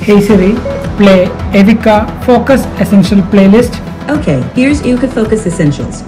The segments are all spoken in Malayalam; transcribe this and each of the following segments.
Hey Siri, play Evika Focus Essential playlist. Okay, here's Yuka Focus Essentials.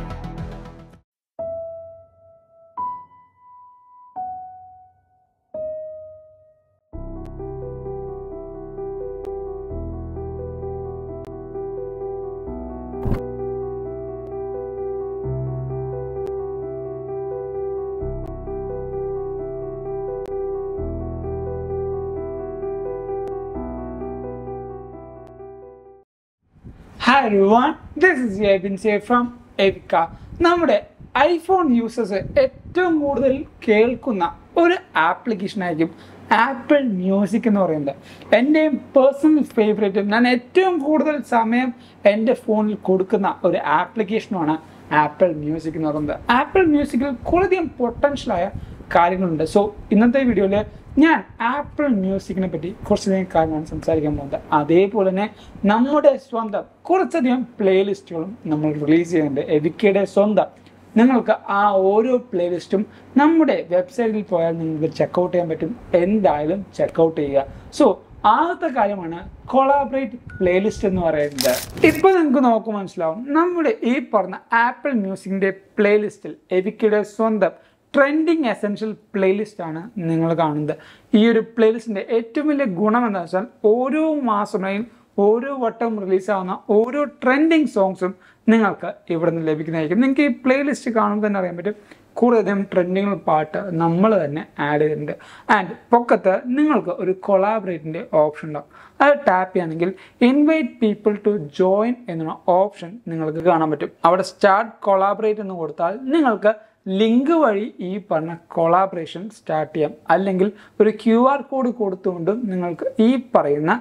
Hi everyone, this is Yabin Say from Evika. നമ്മുടെ ഐഫോൺ യൂസേഴ്സ് ഏറ്റവും കൂടുതൽ കേൾക്കുന്ന ഒരു ആപ്ലിക്കേഷൻ ആയിരിക്കും ആപ്പിൾ മ്യൂസിക് എന്ന് പറയുന്നത് എൻ്റെയും പേഴ്സണൽ ഫേവറേറ്റും ഞാൻ ഏറ്റവും കൂടുതൽ സമയം എൻ്റെ ഫോണിൽ കൊടുക്കുന്ന ഒരു ആപ്ലിക്കേഷനുമാണ് ആപ്പിൾ മ്യൂസിക് എന്ന് പറയുന്നത് ആപ്പിൾ മ്യൂസിക്കിൽ കുറേയധികം പൊട്ടൻഷ്യലായ കാര്യങ്ങളുണ്ട് സോ ഇന്നത്തെ വീഡിയോയിൽ ഞാൻ ആപ്പിൾ മ്യൂസിക്കിനെ പറ്റി കുറച്ചധികം കാര്യങ്ങളാണ് സംസാരിക്കാൻ പോകുന്നത് അതേപോലെ തന്നെ നമ്മുടെ സ്വന്തം കുറച്ചധികം പ്ലേലിസ്റ്റുകളും നമ്മൾ റിലീസ് ചെയ്യുന്നുണ്ട് എവിക്കയുടെ സ്വന്തം നിങ്ങൾക്ക് ആ ഓരോ പ്ലേലിസ്റ്റും നമ്മുടെ വെബ്സൈറ്റിൽ പോയാൽ നിങ്ങൾക്ക് ചെക്കൗട്ട് ചെയ്യാൻ പറ്റും എന്തായാലും ചെക്കൗട്ട് ചെയ്യുക സോ ആദ്യത്തെ കാര്യമാണ് കൊളാബറേറ്റ് പ്ലേലിസ്റ്റ് എന്ന് പറയുന്നത് ഇപ്പൊ നിങ്ങൾക്ക് നോക്കുമ്പോൾ മനസ്സിലാവും നമ്മുടെ ഈ പറഞ്ഞ ആപ്പിൾ മ്യൂസിക്കിന്റെ പ്ലേലിസ്റ്റിൽ എവിക്കയുടെ സ്വന്തം ട്രെൻഡിങ് എസെൻഷ്യൽ പ്ലേലിസ്റ്റ് ആണ് നിങ്ങൾ കാണുന്നത് ഈ ഒരു പ്ലേലിസ്റ്റിന്റെ ഏറ്റവും വലിയ ഗുണം എന്താ വെച്ചാൽ ഓരോ മാസമായും ഓരോ വട്ടം റിലീസാവുന്ന ഓരോ ട്രെൻഡിങ് സോങ്സും നിങ്ങൾക്ക് ഇവിടെ നിന്ന് ലഭിക്കുന്നതായിരിക്കും നിങ്ങൾക്ക് ഈ പ്ലേലിസ്റ്റ് കാണുമ്പോൾ തന്നെ അറിയാൻ പറ്റും കൂടുതലും ട്രെൻഡിങ് പാട്ട് നമ്മൾ തന്നെ ആഡ് ചെയ്തിട്ടുണ്ട് ആൻഡ് പൊക്കത്ത് നിങ്ങൾക്ക് ഒരു കൊളാബറേറ്റിൻ്റെ ഓപ്ഷൻ ഉണ്ടാവും അത് ടാപ്പ് ചെയ്യുകയാണെങ്കിൽ ഇൻവൈറ്റ് പീപ്പിൾ ടു ജോയിൻ എന്നുള്ള ഓപ്ഷൻ നിങ്ങൾക്ക് കാണാൻ പറ്റും അവിടെ സ്റ്റാർട്ട് കൊളാബറേറ്റ് എന്ന് കൊടുത്താൽ നിങ്ങൾക്ക് ലിങ്ക് വഴി ഈ പറഞ്ഞ കൊളാബറേഷൻ സ്റ്റാർട്ട് ചെയ്യാം അല്ലെങ്കിൽ ഒരു ക്യു ആർ കോഡ് കൊടുത്തുകൊണ്ടും നിങ്ങൾക്ക് ഈ പറയുന്ന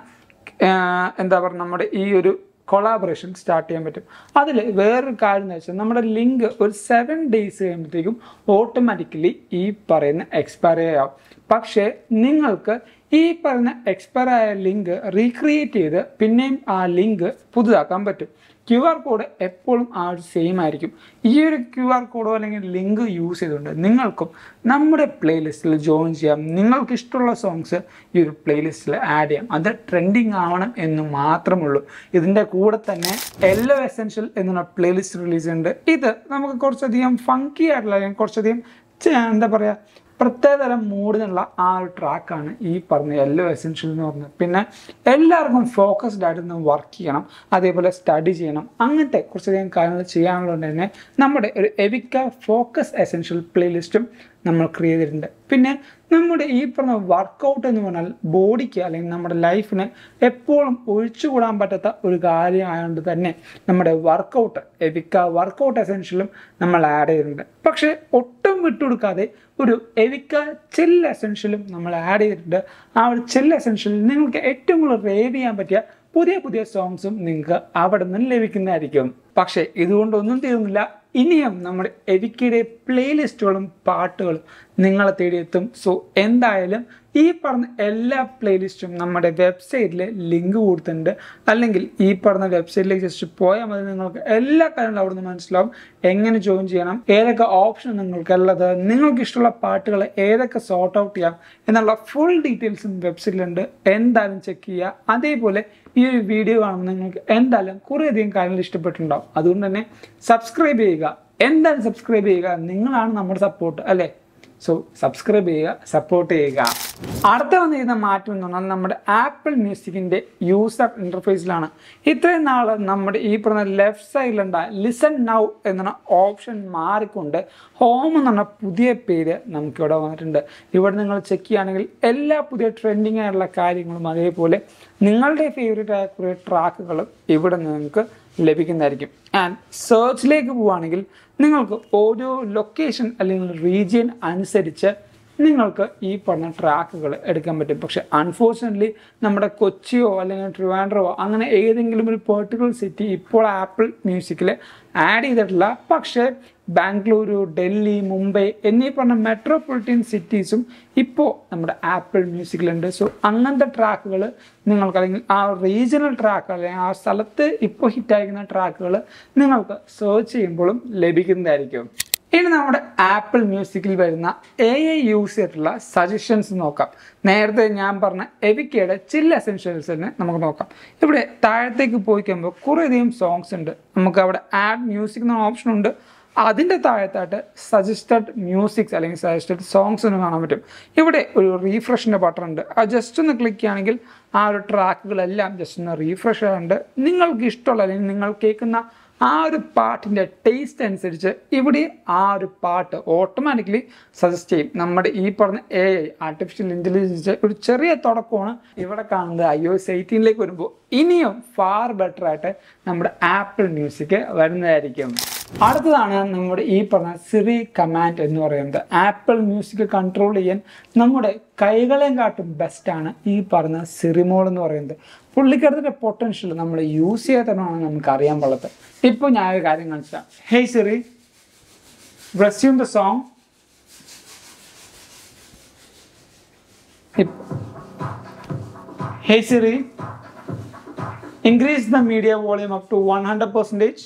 ആഹ് എന്താ പറയുക നമ്മുടെ ഈ ഒരു കൊളാബറേഷൻ സ്റ്റാർട്ട് ചെയ്യാൻ പറ്റും അതിൽ വേറൊരു കാര്യം എന്ന് വെച്ചാൽ നമ്മുടെ ലിങ്ക് ഒരു സെവൻ ഡേയ്സ് കഴിയുമ്പോഴത്തേക്കും ഓട്ടോമാറ്റിക്കലി ഈ പറയുന്ന എക്സ്പയർ ആവും പക്ഷേ നിങ്ങൾക്ക് ഈ പറയുന്ന എക്സ്പയർ ആയ ലിങ്ക് റീക്രിയേറ്റ് ചെയ്ത് പിന്നെയും ആ ലിങ്ക് പുതുതാക്കാൻ പറ്റും ക്യു ആർ കോഡ് എപ്പോഴും ആ ഒരു സെയിം ആയിരിക്കും ഈ ഒരു ക്യു ആർ കോഡോ അല്ലെങ്കിൽ ലിങ്ക് യൂസ് ചെയ്തുകൊണ്ട് നിങ്ങൾക്കും നമ്മുടെ പ്ലേലിസ്റ്റിൽ ജോയിൻ ചെയ്യാം നിങ്ങൾക്ക് ഇഷ്ടമുള്ള സോങ്സ് ഈ ഒരു പ്ലേലിസ്റ്റിൽ ആഡ് ചെയ്യാം അത് ട്രെൻഡിങ് ആവണം എന്ന് മാത്രമുള്ളൂ ഇതിൻ്റെ കൂടെ തന്നെ എല്ലോ എസെൻഷ്യൽ എന്നുള്ള പ്ലേലിസ്റ്റ് റിലീസ് ചെയ്യുന്നുണ്ട് ഇത് നമുക്ക് കുറച്ചധികം ഫങ്കി ആയിട്ടുള്ള അല്ലെങ്കിൽ കുറച്ചധികം ചെ- എന്താ പറയുക പ്രത്യേകതരം മൂഡിനുള്ള ആ ഒരു ട്രാക്കാണ് ഈ പറഞ്ഞ എല്ലോ എസെൻഷ്യൽ എന്ന് പറഞ്ഞത് പിന്നെ എല്ലാവർക്കും ഫോക്കസ്ഡ് ആയിട്ട് നിന്ന് വർക്ക് ചെയ്യണം അതേപോലെ സ്റ്റഡി ചെയ്യണം അങ്ങനത്തെ കുറച്ചധികം കാര്യങ്ങൾ ചെയ്യാനുള്ളത് തന്നെ നമ്മുടെ ഒരു എവിക്ക ഫോക്കസ് എസെൻഷ്യൽ പ്ലേലിസ്റ്റും നമ്മൾ ക്രിയേറ്റ് ചെയ്തിട്ടുണ്ട് പിന്നെ നമ്മുടെ ഈ പറഞ്ഞ വർക്കൗട്ട് എന്ന് പറഞ്ഞാൽ ബോഡിക്ക് അല്ലെങ്കിൽ നമ്മുടെ ലൈഫിന് എപ്പോഴും ഒഴിച്ചുകൂടാൻ പറ്റാത്ത ഒരു കാര്യമായതുകൊണ്ട് തന്നെ നമ്മുടെ വർക്കൗട്ട് എവിക്ക വർക്കൗട്ട് എസെൻഷ്യലും നമ്മൾ ആഡ് ചെയ്തിട്ടുണ്ട് പക്ഷേ ഒട്ടും വിട്ടുകൊടുക്കാതെ ഒരു എവിക്ക ചിൽ എസെൻഷ്യലും നമ്മൾ ആഡ് ചെയ്തിട്ടുണ്ട് ആ ഒരു ചിൽ എസെൻഷ്യലിൽ നിങ്ങൾക്ക് ഏറ്റവും കൂടുതൽ റേവ് ചെയ്യാൻ പറ്റിയ പുതിയ പുതിയ സോങ്സും നിങ്ങൾക്ക് അവിടെ നിന്ന് ലഭിക്കുന്നതായിരിക്കും പക്ഷേ ഇതുകൊണ്ടൊന്നും തീർന്നില്ല ഇനിയും നമ്മുടെ എവിക്കയുടെ പ്ലേലിസ്റ്റുകളും പാട്ടുകളും നിങ്ങളെ തേടിയെത്തും സോ എന്തായാലും ഈ പറഞ്ഞ എല്ലാ പ്ലേലിസ്റ്റും നമ്മുടെ വെബ്സൈറ്റിൽ ലിങ്ക് കൊടുത്തിട്ടുണ്ട് അല്ലെങ്കിൽ ഈ പറഞ്ഞ വെബ്സൈറ്റിലേക്ക് ജസ്റ്റ് പോയാൽ മതി നിങ്ങൾക്ക് എല്ലാ കാര്യങ്ങളും അവിടെ നിന്ന് മനസ്സിലാവും എങ്ങനെ ജോയിൻ ചെയ്യണം ഏതൊക്കെ ഓപ്ഷൻ നിങ്ങൾക്കുള്ളത് നിങ്ങൾക്ക് ഇഷ്ടമുള്ള പാട്ടുകൾ ഏതൊക്കെ സോർട്ട് ഔട്ട് ചെയ്യാം എന്നുള്ള ഫുൾ ഡീറ്റെയിൽസും വെബ്സൈറ്റിലുണ്ട് എന്തായാലും ചെക്ക് ചെയ്യുക അതേപോലെ ഈ ഒരു വീഡിയോ കാണുമ്പോൾ നിങ്ങൾക്ക് എന്തായാലും കുറേയധികം കാര്യങ്ങൾ ഇഷ്ടപ്പെട്ടിട്ടുണ്ടാവും അതുകൊണ്ട് തന്നെ സബ്സ്ക്രൈബ് ചെയ്യുക എന്തായാലും സബ്സ്ക്രൈബ് ചെയ്യുക നിങ്ങളാണ് നമ്മുടെ സപ്പോർട്ട് അല്ലേ സോ സബ്സ്ക്രൈബ് ചെയ്യുക സപ്പോർട്ട് ചെയ്യുക അടുത്ത വന്നിരുന്ന മാറ്റം എന്ന് പറഞ്ഞാൽ നമ്മുടെ ആപ്പിൾ മ്യൂസിക്കിൻ്റെ യൂസർ ഇൻ്റർഫേസിലാണ് ഇത്രയും നാൾ നമ്മുടെ ഈ പറഞ്ഞ ലെഫ്റ്റ് സൈഡിലുണ്ട ലിസൺ നൗ എന്ന ഓപ്ഷൻ മാറിക്കൊണ്ട് ഹോം എന്നുള്ള പുതിയ പേര് നമുക്കിവിടെ വന്നിട്ടുണ്ട് ഇവിടെ നിങ്ങൾ ചെക്ക് ചെയ്യുകയാണെങ്കിൽ എല്ലാ പുതിയ ട്രെൻഡിങ് ആയിട്ടുള്ള കാര്യങ്ങളും അതേപോലെ നിങ്ങളുടെ ഫേവറേറ്റ് ആയ കുറേ ട്രാക്കുകളും ഇവിടെ നിങ്ങൾക്ക് ലഭിക്കുന്നതായിരിക്കും ആൻഡ് സെർച്ചിലേക്ക് പോവുകയാണെങ്കിൽ നിങ്ങൾക്ക് ഓരോ ലൊക്കേഷൻ അല്ലെങ്കിൽ റീജിയൻ അനുസരിച്ച് നിങ്ങൾക്ക് ഈ പറഞ്ഞ ട്രാക്കുകൾ എടുക്കാൻ പറ്റും പക്ഷെ അൺഫോർച്ചുനേറ്റ്ലി നമ്മുടെ കൊച്ചിയോ അല്ലെങ്കിൽ ട്രിവാൻഡ്രോ അങ്ങനെ ഏതെങ്കിലും ഒരു പെർട്ടിക്കുലർ സിറ്റി ഇപ്പോൾ ആപ്പിൾ മ്യൂസിക്കിൽ ആഡ് ചെയ്തിട്ടില്ല പക്ഷേ ബാംഗ്ലൂരു ഡൽഹി മുംബൈ എന്നീ പറഞ്ഞ മെട്രോപൊളിറ്റൻ സിറ്റീസും ഇപ്പോൾ നമ്മുടെ ആപ്പിൾ മ്യൂസിക്കിലുണ്ട് സോ അങ്ങനത്തെ ട്രാക്കുകൾ നിങ്ങൾക്ക് അല്ലെങ്കിൽ ആ റീജിയണൽ ട്രാക്ക് അല്ലെങ്കിൽ ആ സ്ഥലത്ത് ഇപ്പോൾ ഹിറ്റായിരിക്കുന്ന ട്രാക്കുകൾ നിങ്ങൾക്ക് സെർച്ച് ചെയ്യുമ്പോഴും ലഭിക്കുന്നതായിരിക്കും ഇനി നമ്മുടെ ആപ്പിൾ മ്യൂസിക്കിൽ വരുന്ന എ ഐ യൂസ് ചെയ്തിട്ടുള്ള സജഷൻസ് നോക്കാം നേരത്തെ ഞാൻ പറഞ്ഞ എവിക്കയുടെ ചില എസെൻഷ്യൽസിനെ നമുക്ക് നോക്കാം ഇവിടെ താഴത്തേക്ക് പോയി കഴിയുമ്പോൾ കുറേയധികം സോങ്സ് ഉണ്ട് നമുക്ക് അവിടെ ആഡ് മ്യൂസിക് എന്ന ഓപ്ഷൻ ഉണ്ട് അതിൻ്റെ താഴത്തായിട്ട് സജസ്റ്റഡ് മ്യൂസിക്സ് അല്ലെങ്കിൽ സജസ്റ്റഡ് സോങ്സ് എന്ന് കാണാൻ പറ്റും ഇവിടെ ഒരു റീഫ്രഷിൻ്റെ ബട്ടൺ ഉണ്ട് ആ ജസ്റ്റ് ഒന്ന് ക്ലിക്ക് ചെയ്യുകയാണെങ്കിൽ ആ ഒരു ട്രാക്കുകളെല്ലാം ജസ്റ്റ് ഒന്ന് റീഫ്രഷ് ആകുന്നുണ്ട് നിങ്ങൾക്ക് ഇഷ്ടമുള്ള അല്ലെങ്കിൽ നിങ്ങൾ കേൾക്കുന്ന ആ ഒരു പാട്ടിൻ്റെ ടേസ്റ്റ് അനുസരിച്ച് ഇവിടെ ആ ഒരു പാട്ട് ഓട്ടോമാറ്റിക്കലി സജസ്റ്റ് ചെയ്യും നമ്മുടെ ഈ പറഞ്ഞ എ ഐ ആർട്ടിഫിഷ്യൽ ഇൻ്റലിജൻസ് ഒരു ചെറിയ തുടക്കമാണ് ഇവിടെ കാണുന്നത് ഐ ഒ എസ് എയ്റ്റീനിലേക്ക് വരുമ്പോൾ ഇനിയും ഫാർ ബെറ്റർ ആയിട്ട് നമ്മുടെ ആപ്പിൾ മ്യൂസിക് വരുന്നതായിരിക്കും അടുത്തതാണ് നമ്മുടെ ഈ പറഞ്ഞ സിറി കമാൻഡ് എന്ന് പറയുന്നത് ആപ്പിൾ മ്യൂസിക് കൺട്രോൾ ചെയ്യാൻ നമ്മുടെ കൈകളെയും കാട്ടും ബെസ്റ്റാണ് ഈ പറഞ്ഞ സിറിമോൾ എന്ന് പറയുന്നത് പുള്ളിക്കാരത്തിൻ്റെ പൊട്ടൻഷ്യൽ നമ്മൾ യൂസ് ചെയ്യാത്തതാണ് നമുക്ക് അറിയാൻ പാടത്ത് ഇപ്പോൾ ഞാൻ ഒരു കാര്യം കാണിച്ചാൽ hey Siri resume the song hey Siri increase the media volume up to 100 percentage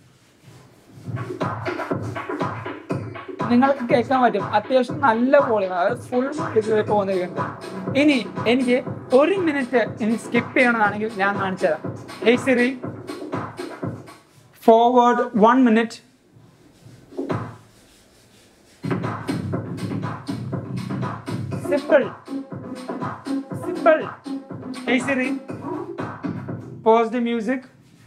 നിങ്ങൾക്ക് കേൾക്കാൻ പറ്റും അത്യാവശ്യം നല്ല വോളിയം അതായത് ഫുൾ ഇതിൽ പോകുന്നുണ്ട് ഇനി എനിക്ക് ഒരു മിനിറ്റ് ഇനി സ്കിപ്പ് ചെയ്യണമെന്നാണെങ്കിൽ ഞാൻ കാണിച്ചു തരാം hey Siri forward one minute simple simple hey Siri pause the music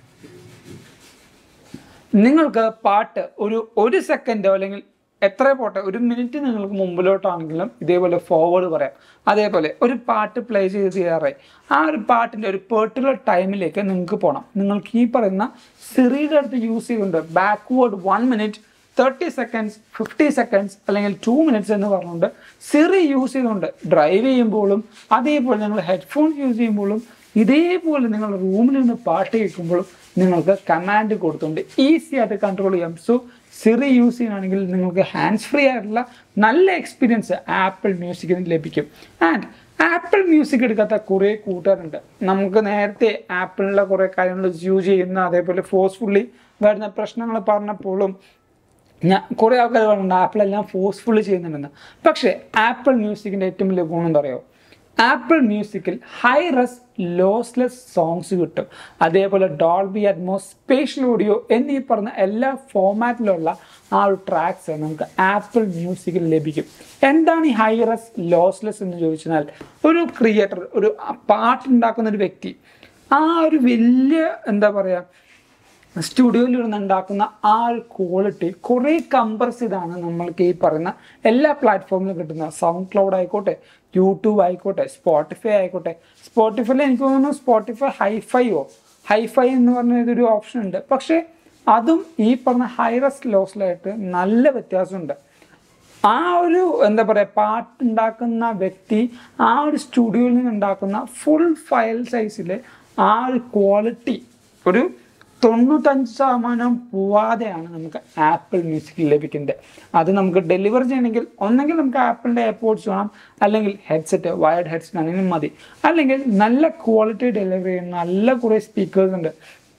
നിങ്ങൾക്ക് പാട്ട് ഒരു ഒരു സെക്കൻഡോ അല്ലെങ്കിൽ എത്ര പോട്ടെ ഒരു മിനിറ്റ് നിങ്ങൾക്ക് മുമ്പിലോട്ടാണെങ്കിലും ഇതേപോലെ ഫോർവേഡ് പറയാം അതേപോലെ ഒരു പാട്ട് പ്ലേ ചെയ്ത് ചെയ്യാറായി ആ ഒരു പാട്ടിൻ്റെ ഒരു പെർട്ടിക്കുലർ ടൈമിലേക്ക് നിങ്ങൾക്ക് പോകണം നിങ്ങൾക്ക് ഈ പറയുന്ന സിറിയുടെ അടുത്ത് യൂസ് ചെയ്തുകൊണ്ട് backward one minute thirty seconds fifty seconds അല്ലെങ്കിൽ ടു മിനിറ്റ്സ് എന്ന് പറഞ്ഞുകൊണ്ട് സിറി യൂസ് ചെയ്തുകൊണ്ട് ഡ്രൈവ് ചെയ്യുമ്പോഴും അതേപോലെ നിങ്ങൾ ഹെഡ്ഫോൺ യൂസ് ചെയ്യുമ്പോഴും ഇതേപോലെ നിങ്ങൾ റൂമിൽ നിന്ന് പാട്ട് കേൾക്കുമ്പോഴും നിങ്ങൾക്ക് കമാൻഡ് കൊടുത്തുകൊണ്ട് ഈസി ആയിട്ട് കൺട്രോൾ ചെയ്യാം സോ സിറി യൂസ് ചെയ്യുകയാണെങ്കിൽ നിങ്ങൾക്ക് ഹാൻഡ്സ് ഫ്രീ ആയിട്ടുള്ള നല്ല എക്സ്പീരിയൻസ് ആപ്പിൾ മ്യൂസിക്കിന് ലഭിക്കും ആൻഡ് ആപ്പിൾ മ്യൂസിക് എടുക്കാത്ത കുറേ കൂട്ടുകാരുണ്ട് നമുക്ക് നേരത്തെ ആപ്പിളിലെ കുറേ കാര്യങ്ങൾ യൂസ് ചെയ്യുന്ന അതേപോലെ ഫോഴ്സ്ഫുള്ളി വരുന്ന പ്രശ്നങ്ങൾ പറഞ്ഞപ്പോഴും ഞാൻ കുറേ ആൾക്കാർ പറയുന്നുണ്ട് ആപ്പിളെല്ലാം ഫോഴ്സ്ഫുള്ളി ചെയ്യുന്നുണ്ടെന്ന് പക്ഷേ ആപ്പിൾ മ്യൂസിക്കിൻ്റെ ഏറ്റവും വലിയ ഗുണം എന്താ പറയുക ആപ്പിൾ മ്യൂസിക്കിൽ ഹൈ റസ് ലോസ്ലെസ് സോങ്സ് കിട്ടും അതേപോലെ ഡോൾബി അറ്റ്മോസ് സ്പേഷ്യൽ ഓഡിയോ എന്നീ പറഞ്ഞ എല്ലാ ഫോമാറ്റിലുള്ള ആ ഒരു ട്രാക്സ് നമുക്ക് ആപ്പിൾ മ്യൂസിക്കിൽ ലഭിക്കും എന്താണ് ഈ ഹൈ റസ് ലോസ്ലെസ് എന്ന് ചോദിച്ചാൽ ഒരു ക്രിയേറ്റർ ഒരു പാട്ടുണ്ടാക്കുന്ന ഒരു വ്യക്തി ആ ഒരു വലിയ എന്താ പറയുക സ്റ്റുഡിയോയിൽ ഇരുന്ന് ഉണ്ടാക്കുന്ന ആ ഒരു ക്വാളിറ്റി കുറേ കംപ്രസ് ചെയ്താണ് നമ്മൾക്ക് ഈ പറയുന്ന എല്ലാ പ്ലാറ്റ്ഫോമിലും കിട്ടുന്ന സൗണ്ട് ക്ലൗഡ് ആയിക്കോട്ടെ യൂട്യൂബ് ആയിക്കോട്ടെ സ്പോട്ടിഫൈ ആയിക്കോട്ടെ സ്പോട്ടിഫൈയിൽ എനിക്ക് തോന്നുന്നു സ്പോട്ടിഫൈ ഹൈഫൈയോ ഹൈഫൈ എന്ന് പറഞ്ഞ ഇതൊരു ഓപ്ഷൻ ഉണ്ട് പക്ഷേ അതും ഈ പറഞ്ഞ ഹൈറസ് ലോസിലായിട്ട് നല്ല വ്യത്യാസമുണ്ട് ആ ഒരു എന്താ പറയുക പാട്ടുണ്ടാക്കുന്ന വ്യക്തി ആ ഒരു സ്റ്റുഡിയോയിൽ നിന്ന് ഉണ്ടാക്കുന്ന ഫുൾ ഫയൽ സൈസിൽ ആ ഒരു ക്വാളിറ്റി ഒരു തൊണ്ണൂറ്റഞ്ച് ശതമാനം പോവാതെയാണ് നമുക്ക് ആപ്പിൾ മ്യൂസിക് ലഭിക്കുന്നത് അത് നമുക്ക് ഡെലിവർ ചെയ്യണമെങ്കിൽ ഒന്നെങ്കിൽ നമുക്ക് ആപ്പിളിൻ്റെ എയർപോർട്സ് വേണം അല്ലെങ്കിൽ ഹെഡ്സെറ്റ് വയർഡ് ഹെഡ്സെറ്റ് അങ്ങനെ മതി അല്ലെങ്കിൽ നല്ല ക്വാളിറ്റി ഡെലിവറി ചെയ്യുന്ന നല്ല കുറേ സ്പീക്കേഴ്സ് ഉണ്ട്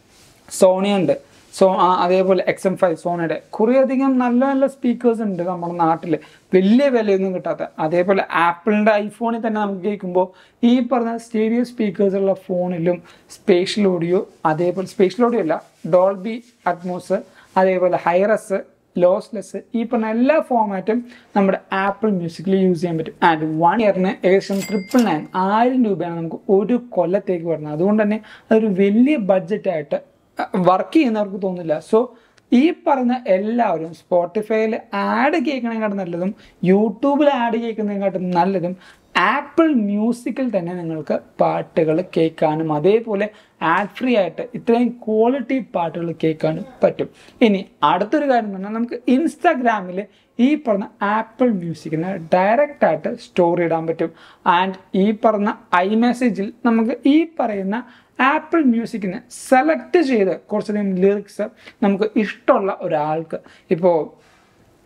സോണി ഉണ്ട് സോ അതേപോലെ എക്സ് എം ഫൈവ് സോണിയുടെ കുറേയധികം നല്ല നല്ല സ്പീക്കേഴ്സ് ഉണ്ട് നമ്മുടെ നാട്ടിൽ വലിയ വിലയൊന്നും കിട്ടാത്ത അതേപോലെ ആപ്പിളിൻ്റെ ഐഫോണിൽ തന്നെ നമുക്ക് കേൾക്കുമ്പോൾ ഈ പറഞ്ഞ സ്റ്റേഡിയോ സ്പീക്കേഴ്സ് ഉള്ള ഫോണിലും സ്പേഷ്യൽ ഓഡിയോ അതേപോലെ സ്പേഷ്യൽ ഓഡിയോ അല്ല ഡോൾബി അറ്റ്മോസ് അതേപോലെ ഹൈറസ് ലോസ്ലെസ് ഈ പറഞ്ഞ എല്ലാ ഫോമാറ്റും നമ്മുടെ ആപ്പിൾ മ്യൂസിക്കിൽ യൂസ് ചെയ്യാൻ പറ്റും ആൻഡ് വൺ ഇയറിന് ഏകദേശം ട്രിപ്പിൾ നയൻ ആയിരം രൂപയാണ് നമുക്ക് ഒരു കൊല്ലത്തേക്ക് വരുന്നത് അതുകൊണ്ട് തന്നെ അതൊരു വലിയ ബഡ്ജറ്റായിട്ട് വർക്ക് ചെയ്യുന്നവർക്ക് തോന്നില്ല സോ ഈ പറഞ്ഞ എല്ലാവരും സ്പോട്ടിഫൈയിൽ ആഡ് കേൾക്കണേക്കാട്ടും നല്ലതും യൂട്യൂബിൽ ആഡ് കേൾക്കുന്നതിനെക്കാട്ടും നല്ലതും ആപ്പിൾ മ്യൂസിക്കിൽ തന്നെ നിങ്ങൾക്ക് പാട്ടുകൾ കേൾക്കാനും അതേപോലെ ആഡ് ഫ്രീ ആയിട്ട് ഇത്രയും ക്വാളിറ്റി പാട്ടുകൾ കേൾക്കാനും പറ്റും ഇനി അടുത്തൊരു കാര്യം എന്ന് പറഞ്ഞാൽ നമുക്ക് ഇൻസ്റ്റാഗ്രാമിൽ ഈ പറഞ്ഞ ആപ്പിൾ മ്യൂസിക്കിന് ഡയറക്റ്റ് ആയിട്ട് സ്റ്റോർ ഇടാൻ പറ്റും ആൻഡ് ഈ പറഞ്ഞ ഐ മെസ്സേജിൽ നമുക്ക് ഈ പറയുന്ന ആപ്പിൾ മ്യൂസിക്കിനെ സെലക്ട് ചെയ്ത് കുറച്ചധികം ലിറിക്സ് നമുക്ക് ഇഷ്ടമുള്ള ഒരാൾക്ക് ഇപ്പോൾ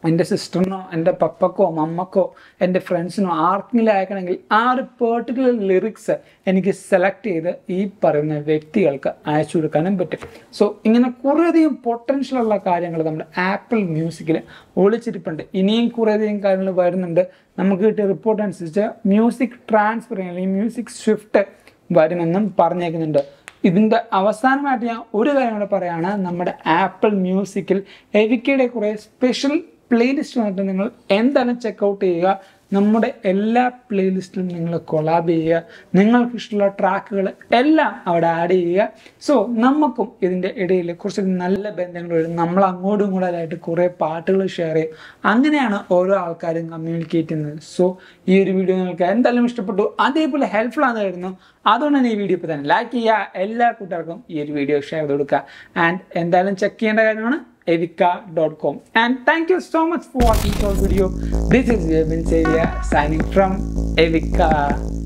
എൻ്റെ സിസ്റ്ററിനോ എൻ്റെ പപ്പക്കോ മമ്മക്കോ എൻ്റെ ഫ്രണ്ട്സിനോ ആർക്കെങ്കിലും അയക്കണമെങ്കിൽ ആ ഒരു പെർട്ടിക്കുലർ ലിറിക്സ് എനിക്ക് സെലക്ട് ചെയ്ത് ഈ പറയുന്ന വ്യക്തികൾക്ക് അയച്ചു കൊടുക്കാനും പറ്റും സോ ഇങ്ങനെ കുറേയധികം പൊട്ടൻഷ്യൽ ഉള്ള കാര്യങ്ങൾ നമ്മുടെ ആപ്പിൾ മ്യൂസിക്കിൽ ഒളിച്ചിരിപ്പുണ്ട് ഇനിയും കുറേയധികം കാര്യങ്ങൾ വരുന്നുണ്ട് നമുക്ക് കിട്ടിയ റിപ്പോർട്ട് അനുസരിച്ച് മ്യൂസിക് ട്രാൻസ്ഫർ അല്ലെങ്കിൽ മ്യൂസിക് സ്വിഫ്റ്റ് വരുമെന്നും പറഞ്ഞേക്കുന്നുണ്ട് ഇതിൻ്റെ അവസാനമായിട്ട് ഞാൻ ഒരു കാര്യം കൂടെ പറയുകയാണ് നമ്മുടെ ആപ്പിൾ മ്യൂസിക്കിൽ എവിക്കയുടെ കുറേ സ്പെഷ്യൽ പ്ലേലിസ്റ്റ് വന്നിട്ട് നിങ്ങൾ എന്തായാലും ചെക്കൗട്ട് ചെയ്യുക നമ്മുടെ എല്ലാ പ്ലേലിസ്റ്റിലും നിങ്ങൾ കൊളാബ് ചെയ്യുക നിങ്ങൾക്ക് ഇഷ്ടമുള്ള ട്രാക്കുകൾ എല്ലാം അവിടെ ആഡ് ചെയ്യുക സോ നമുക്കും ഇതിൻ്റെ ഇടയിൽ കുറച്ച് നല്ല ബന്ധങ്ങൾ വരും നമ്മൾ അങ്ങോട്ടും ഇങ്ങോട്ടായിട്ട് കുറേ പാട്ടുകൾ ഷെയർ ചെയ്യും അങ്ങനെയാണ് ഓരോ ആൾക്കാരും കമ്മ്യൂണിക്കേറ്റ് ചെയ്യുന്നത് സോ ഈ ഒരു വീഡിയോ നിങ്ങൾക്ക് എന്തായാലും ഇഷ്ടപ്പെട്ടു അതേപോലെ ഹെൽപ്ഫുൾ ആണെന്ന് കരുതുന്നു അതുകൊണ്ട് തന്നെ ഈ വീഡിയോ ഇപ്പോൾ തന്നെ ലൈക്ക് ചെയ്യുക എല്ലാ കൂട്ടുകാർക്കും ഈ ഒരു വീഡിയോ ഷെയർ ചെയ്ത് കൊടുക്കുക ആൻഡ് എന്തായാലും ചെക്ക് ചെയ്യേണ്ട കാര്യമാണ് evika.com and thank you so much for watching our video this is Vivin Savior signing from evika